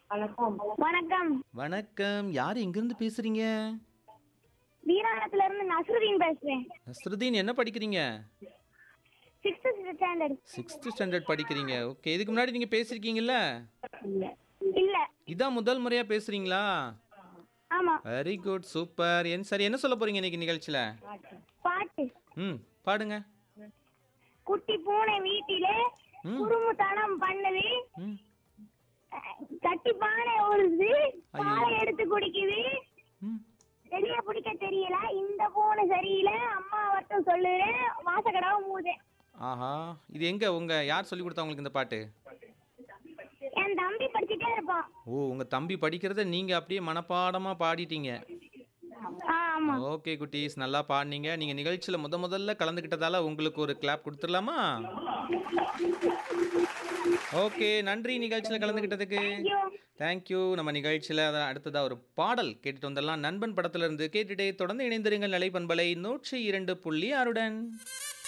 வணக்கம் வணக்கம் யார் எங்கிருந்து பேசுறீங்க வீராணத்துல இருந்து நஸ்ருதீன் பேசுறேன் நஸ்ருதீன் என்ன படிக்கிறீங்க சிக்ஸ்த் ஸ்டாண்டர்ட் சிக்ஸ்த் ஸ்டாண்டர்ட் படிக்கிறீங்க ஓகே இதுக்கு முன்னாடி நீங்க பேசியிருக்கீங்கல்ல இல்ல இதான் முதல் முறையா பேசுறீங்களா ஆமா வெரி குட் சூப்பர் என் சரி என்ன சொல்ல போறீங்க இன்னைக்கு நிகழ்ச்சியில பாட்டு ம் பாடுங்க குட்டி பூனை வீட்டிலே ம். குறுமுத்தனம் பண்ணுது ம் அஹ், கட்டி பானை ஓடுது பாலை எடுத்து குடிக்குது ம் வெளிய பிடிக்க தெரியல இந்த பூனை சரியில்லை அம்மா மட்டும் சொல்லுறேன் வாசக்கடாவும் மூதேன் ஆஹா இது எங்க உங்க யார் சொல்லி கொடுத்தா உங்களுக்கு இந்த பாட்டு என் தம்பி படிச்சுட்டே இருப்பான் ஓ உங்க தம்பி படிக்கிறத நீங்க அப்படியே மனப்பாடமா பாடிட்டீங்க ஆ, ஆமா ஓகே குட்டீஸ் நல்லா பாடினீங்க நீங்க நிகழ்ச்சியில முத முதல்ல கலந்துக்கிட்டதால உங்களுக்கு ஒரு கிளாப் கொடுத்துடலாமா ஓகே நன்றி நிகழ்ச்சியில கலந்துக்கிட்டதுக்கு தேங்க்யூ நம்ம நிகழ்ச்சியில அதான் அடுத்ததா ஒரு பாடல் கேட்டுட்டு வந்துடலாம் நண்பன் படத்துல இருந்து கேட்டுட்டே தொடர்ந்து இணைந்திருங்கள் நிலை பண்பலை நூற்றி இரண்டு புள்ளி ஆறுடன்